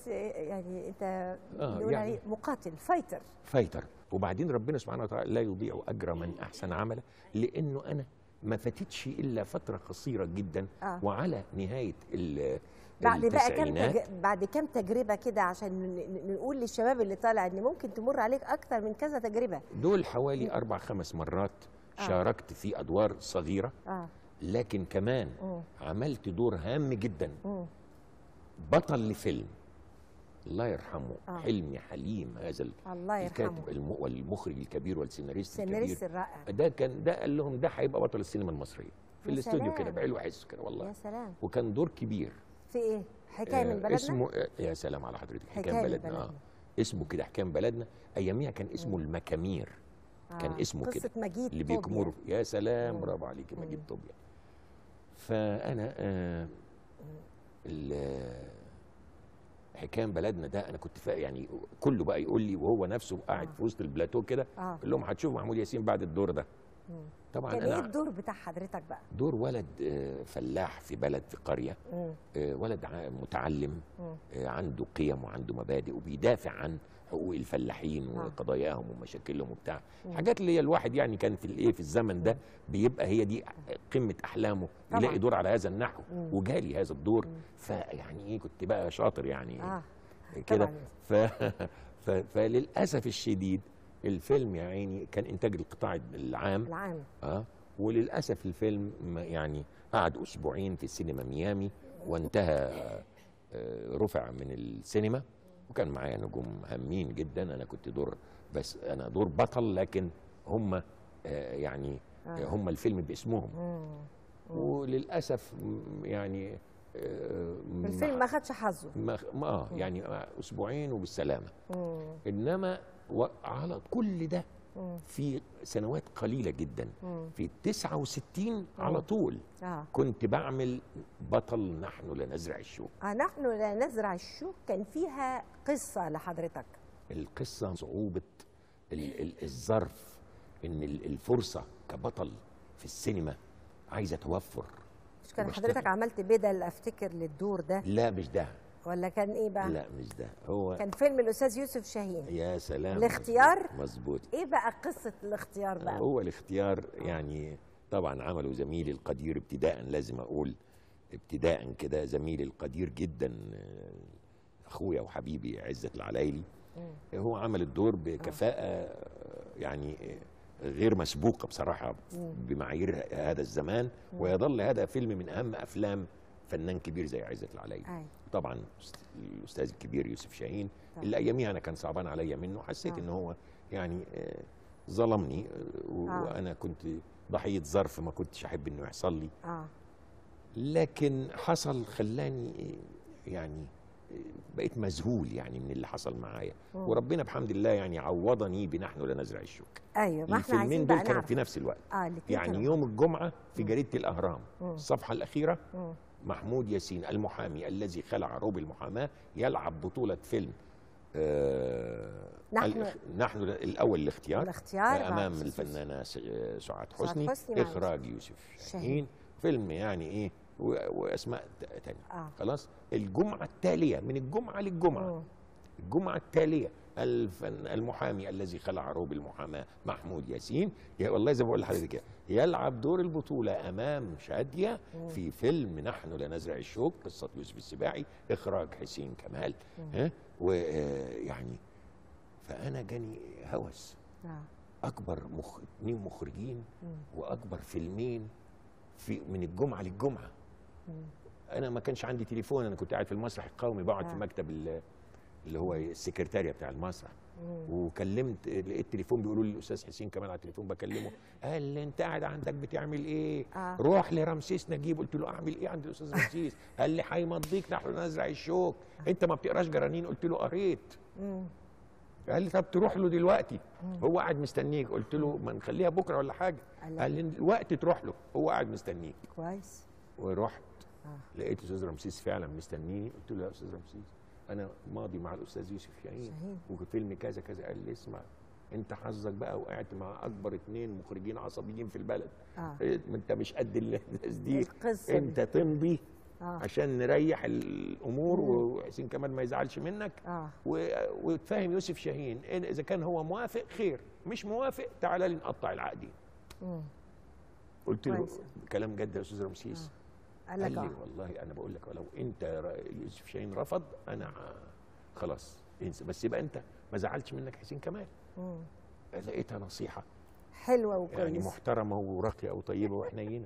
يعني انت آه، نقول يعني- عليه مقاتل فايتر فايتر وبعدين ربنا سبحانه وتعالى لا يضيع اجر من احسن عملا لانه انا ما فاتتش الا فتره قصيره جدا آه. وعلى نهايه ال- بعد بقى كم التسعينات تج... بعد كم تجربه كده عشان ن- ن- نقول للشباب اللي طالع ان ممكن تمر عليك اكتر من كذا تجربه دول حوالي اربع خمس مرات آه. شاركت في ادوار صغيره اه لكن كمان مم. عملت دور هام جدا مم. بطل لفيلم الله يرحمه آه. حلمي حليم هذا ال- الله الكاتب يرحمه الم... والمخرج الكبير والسيناريست سيناريست الكبير الرائع ده كان ده قال لهم ده هيبقى بطل السينما المصريه في يا الاستوديو سلام. كده بعلو حس كده والله يا سلام وكان دور كبير في ايه حكايه من آه، بلدنا اسمه آه، يا سلام على حضرتك حكاية حكام من بلدنا, بلدنا. آه. اسمه كده حكام بلدنا اياميها كان اسمه المكامير كان اسمه قصه كده مجيد اللي طوبيا. بيكمروا يا سلام مم. برافو عليكي مم. مجيد طوبيا فانا آه ال- حكام بلدنا ده انا كنت فا يعني كله بقى يقول لي وهو نفسه قاعد آه. في وسط البلاتو كده اه قال لهم هتشوف محمود ياسين بعد الدور ده مم. طبعا كان ايه انا الدور بتاع حضرتك بقى دور ولد آه، فلاح في بلد في قريه مم. آه، ولد ع- متعلم مم. آه، عنده قيم وعنده مبادئ وبيدافع عن حقوق الفلاحين آه. وقضاياهم ومشاكلهم وبتاع مم. حاجات اللي هي الواحد يعني كان في الايه في الزمن ده بيبقى هي دي قمه احلامه طبعاً. يلاقي دور على هذا النحو مم. وجالي هذا الدور مم. فيعني ايه كنت بقى شاطر يعني اه كده طبعاً. ف... ف... فللاسف الشديد الفيلم يا عيني كان انتاج القطاع العام العام اه وللاسف الفيلم ما- يعني قعد اسبوعين في السينما ميامي وانتهى آه، رفع من السينما وكان معايا نجوم هامين جدا انا كنت دور بس انا دور بطل لكن هم آه، يعني آه. هم الفيلم باسمهم مم. مم. وللاسف م- يعني آه، الفيلم ما خدش حظه ما ما- اه يعني اسبوعين وبالسلامه مم. انما و- على كل ده مم. في سنوات قليله جدا مم. في 69 على مم. طول اه كنت بعمل بطل نحن لا نزرع الشوك آه، نحن لا نزرع الشوك كان فيها قصه لحضرتك القصه صعوبه ال- ال- الظرف ان ال- الفرصه كبطل في السينما عايزه توفر مش كان وبشتغل. حضرتك عملت بدل افتكر للدور ده لا مش ده ولا كان ايه بقى لا مش ده هو كان فيلم الاستاذ يوسف شاهين يا سلام الاختيار؟ مظبوط ايه بقى قصه الاختيار بقى هو الاختيار يعني طبعا عمله زميلي القدير ابتداء لازم اقول ابتداء كده زميلي القدير جدا آه، اخويا وحبيبي عزت العلايلي مم. هو عمل الدور بكفاءة آه، يعني غير مسبوقة بصراحة مم. بمعايير هذا الزمان مم. ويظل هذا فيلم من أهم أفلام فنان كبير زي عزت العلايلي أي. طبعا الأستاذ الكبير يوسف شاهين طبعاً. اللي أياميها أنا كان صعبان عليا منه حسيت آه. إن هو يعني آه، ظلمني آه، و- آه. وأنا كنت ضحية ظرف ما كنتش أحب إنه يحصل لي اه لكن حصل خلاني يعني بقيت مذهول يعني من اللي حصل معايا مم. وربنا بحمد الله يعني عوضني بنحن لا نزرع الشوك ايوه ما احنا عايزين الفيلمين دول بقى كانوا نعرف في نفس الوقت اه الاتنين يعني كانوا- يوم الجمعة في جريدة الأهرام مم. الصفحة الأخيرة مم. محمود ياسين المحامي الذي خلع روب المحاماة يلعب بطولة فيلم آه نحن- الإخ- نحن الأول الاختيار الاختيار آه، مع امام الأستاذ الفنانه س- آه، سعاد سعاد حسني, حسني مع اخراج يوسف شاهين. شاهين فيلم يعني ايه و- واسماء ت- تانية اه خلاص الجمعه التاليه من الجمعه للجمعه مم. الجمعه التاليه الفن المحامي الذي خلع روب المحاماه محمود ياسين يا والله زي ما بقول لحضرتك كده يلعب دور البطوله امام شاديه مم. في فيلم نحن لا نزرع الشوك قصه يوسف السباعي اخراج حسين كمال مم. ها ويعني فانا جاني هوس اه اكبر مخ... اتنين مخرجين مم. واكبر فيلمين في من الجمعه للجمعه مم. انا ما كانش عندي تليفون انا كنت قاعد في المسرح القومي بقعد آه. في مكتب ال- اللي هو السكرتاريه بتاع المسرح مم. وكلمت لقيت تليفون بيقولوا لي الاستاذ حسين كمان على التليفون بكلمه قال لي انت قاعد عندك بتعمل ايه؟ آه. روح لرمسيس نجيب قلت له اعمل ايه عند الاستاذ رمسيس؟ قال لي هيمضيك نحن نزرع الشوك انت ما بتقراش جرانين قلت له قريت مم. قال لي طب تروح له دلوقتي مم. هو قاعد مستنيك قلت له ما نخليها بكره ولا حاجه قال لك قال لي دلوقتي تروح له هو قاعد مستنيك كويس ورحت اه لقيت الاستاذ رمسيس فعلا مستنيني قلت له يا استاذ رمسيس انا ماضي مع الاستاذ يوسف شاهين شاهين. وفي فيلم كذا كذا قال لي اسمع انت حظك بقى وقعت مع اكبر اتنين مخرجين عصبيين في البلد اه إيه، ما انت مش قد الناس دي القصه انت تمضي آه. عشان نريح الامور وحسين كمال ما يزعلش منك اه و- وتفهم يوسف شاهين إن اذا كان هو موافق خير مش موافق تعالى لي نقطع العقدين مم. قلت له كويس. كلام جد يا استاذ رمسيس قال قال لك لي اه والله انا بقول لك ولو انت ر- يوسف شاهين رفض انا ه- خلاص انسى بس يبقى انت ما زعلتش منك حسين كمال مم. لقيتها نصيحه حلوه يعني وكويسه محترمه وراقيه وطيبه وحنينه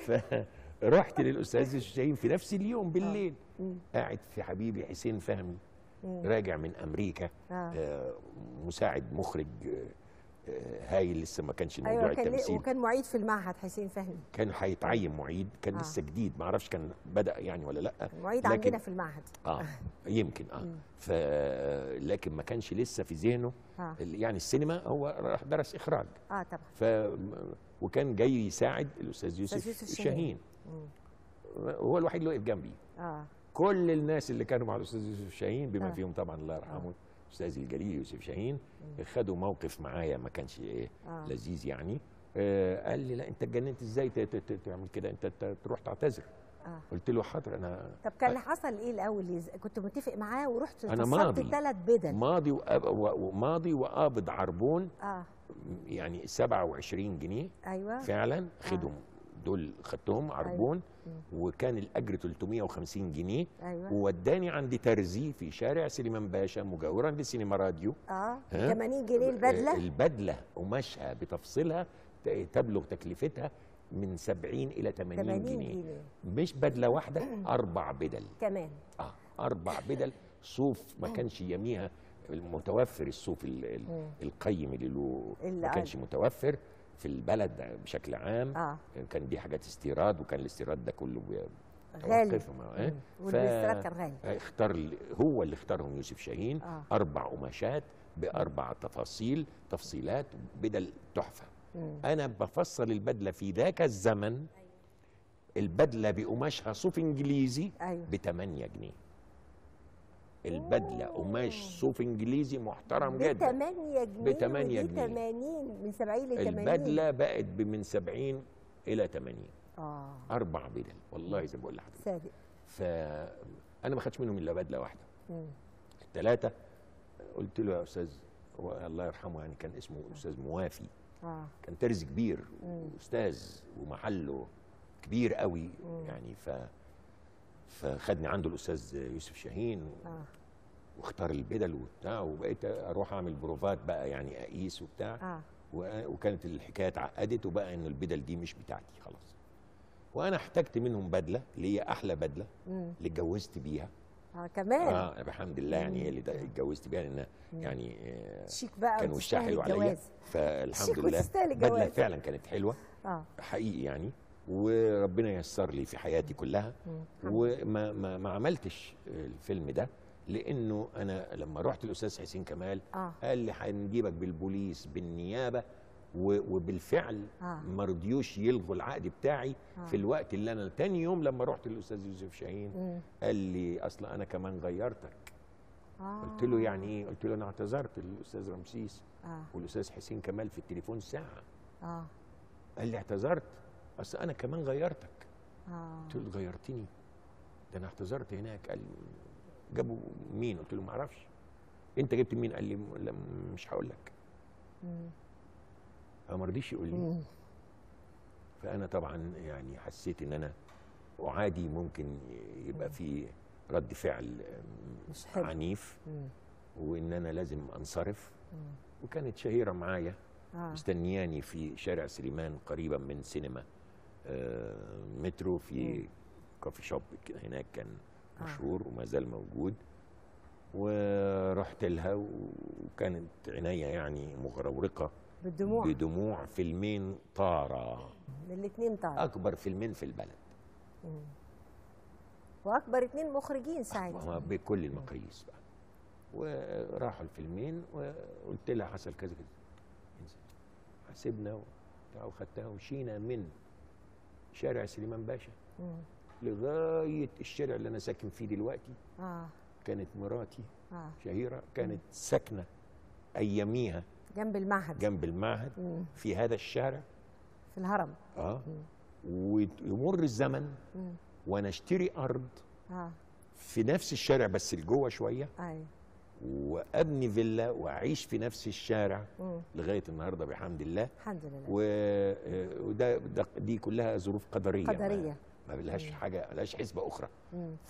فرحت للاستاذ يوسف شاهين في نفس اليوم بالليل مم. قاعد في حبيبي حسين فهمي مم. راجع من امريكا آه. آه، مساعد مخرج آه، آه، هايل لسه ما كانش الموضوع ايوه كان ليه- التمثيل وكان معيد في المعهد حسين فهمي كان هيتعين معيد كان آه. لسه جديد ما اعرفش كان بدا يعني ولا لا معيد لكن- عندنا في المعهد اه يمكن اه ف لكن ما كانش لسه في ذهنه اه ال- يعني السينما هو راح درس اخراج اه طبعا ف وكان جاي يساعد الاستاذ يوسف, أستاذ يوسف شاهين. شاهين مم. هو الوحيد اللي وقف جنبي اه كل الناس اللي كانوا مع الاستاذ يوسف شاهين بما آه. فيهم طبعا الله يرحمه الاستاذ الجليل يوسف شاهين خدوا موقف معايا ما كانش إيه آه. لذيذ يعني آه قال لي لا انت اتجننت ازاي ت- ت- ت- تعمل كده انت ت- تروح تعتذر اه قلت له حاضر انا طب كان حصل ايه الاول يز- كنت متفق معاه ورحت أنا فصلت ماضي. ثلاث بدل ماضي وأب- و- وماضي وقابض عربون اه يعني 27 جنيه ايوه فعلا خدهم دول خدتهم عربون وكان الاجر 350 جنيه ايوه ووداني عند ترزي في شارع سليمان باشا مجاورا لسينما راديو اه ها؟ 80 جنيه البدله البدله قماشها بتفصيلها ت- تبلغ تكلفتها من 70 الى 80, 80 جنيه. جنيه مش بدله واحده اربع بدل كمان اه اربع بدل صوف ما كانش يميها المتوفر الصوف ال- ال- مم. القيم اللي له اللي ما كانش متوفر في البلد بشكل عام اه كان دي حاجات استيراد وكان الاستيراد ده كله بي- غالي توقفه ما- إيه؟ ف- والاستيراد كان غالي اختار ال- هو اللي اختارهم يوسف شاهين آه. اربع قماشات باربع تفاصيل تفصيلات بدل تحفه مم. انا بفصل البدله في ذاك الزمن البدله بقماشها صوف انجليزي ايوه ب 8 جنيه البدله قماش صوف انجليزي محترم ب جدا 8 جنيه ب 8 ودي جنيه. 80 من 70 ل 80 البدله بقت ب- من 70 الى 80 اه اربع بدل والله زي ما بقول لحضرتك صادق فانا ما خدتش منهم الا بدله واحده مم. الثلاثه قلت له يا استاذ هو الله يرحمه يعني كان اسمه استاذ موافي اه كان ترز كبير مم. استاذ ومحله كبير قوي يعني ف فخدني عنده الاستاذ يوسف شاهين اه واختار البدل وبتاع وبقيت اروح اعمل بروفات بقى يعني اقيس وبتاع اه و- وكانت الحكايه اتعقدت وبقى ان البدل دي مش بتاعتي خلاص وانا احتجت منهم بدله اللي هي احلى بدله مم. اللي اتجوزت بيها اه كمان اه الحمد لله يعني هي اللي ده- اتجوزت بيها لان يعني آه، شيك بقى كان وشها وتستاهل حلو عليا الجواز. فالحمد شيك لله وتستاهل بدله الجواز. فعلا كانت حلوه اه حقيقي يعني وربنا ييسر لي في حياتي كلها مم. وما ما, ما عملتش الفيلم ده لانه انا لما رحت الاستاذ حسين كمال اه قال لي هنجيبك بالبوليس بالنيابه و- وبالفعل آه. ما رضيوش يلغوا العقد بتاعي آه. في الوقت اللي انا تاني يوم لما رحت للاستاذ يوسف شاهين مم. قال لي اصل انا كمان غيرتك اه قلت له يعني ايه قلت له انا اعتذرت للاستاذ رمسيس اه والاستاذ حسين كمال في التليفون ساعه اه قال لي اعتذرت اصل انا كمان غيرتك اه قلت له غيرتني ده انا اعتذرت هناك قال لي جابوا مين قلت له ما اعرفش انت جبت مين قال لي لا مش هقول لك مم. فما رضيش يقول لي مم. فانا طبعا يعني حسيت ان انا اعادي ممكن يبقى في رد فعل مش حلو. عنيف مم. وان انا لازم انصرف مم. وكانت شهيره معايا اه مستنياني في شارع سليمان قريبا من سينما آه، مترو في كوفي شوب كده هناك كان آه. مشهور وما زال موجود ورحت لها وكانت عينيا يعني مغرورقه بالدموع بدموع فيلمين طارا الاثنين طبعا اكبر فيلمين في البلد واكبر اثنين مخرجين ساعتها هما بكل المقاييس بقى وراحوا الفيلمين وقلت لها حصل كذا كذا انزل. حاسبنا وبتاع وخدتها ومشينا من شارع سليمان باشا مم. لغايه الشارع اللي انا ساكن فيه دلوقتي اه كانت مراتي اه شهيره كانت ساكنه اياميها جنب المعهد جنب المعهد مم. في هذا الشارع في الهرم اه ويمر الزمن مم. وانا اشتري ارض اه في نفس الشارع بس لجوه شويه ايوه وابني فيلا واعيش في نفس الشارع مم. لغايه النهارده بحمد الله الحمد لله و... آه، وده ده دي كلها ظروف قدريه ما- قدريه ما لهاش حاجه ما لهاش حسبه اخرى مم.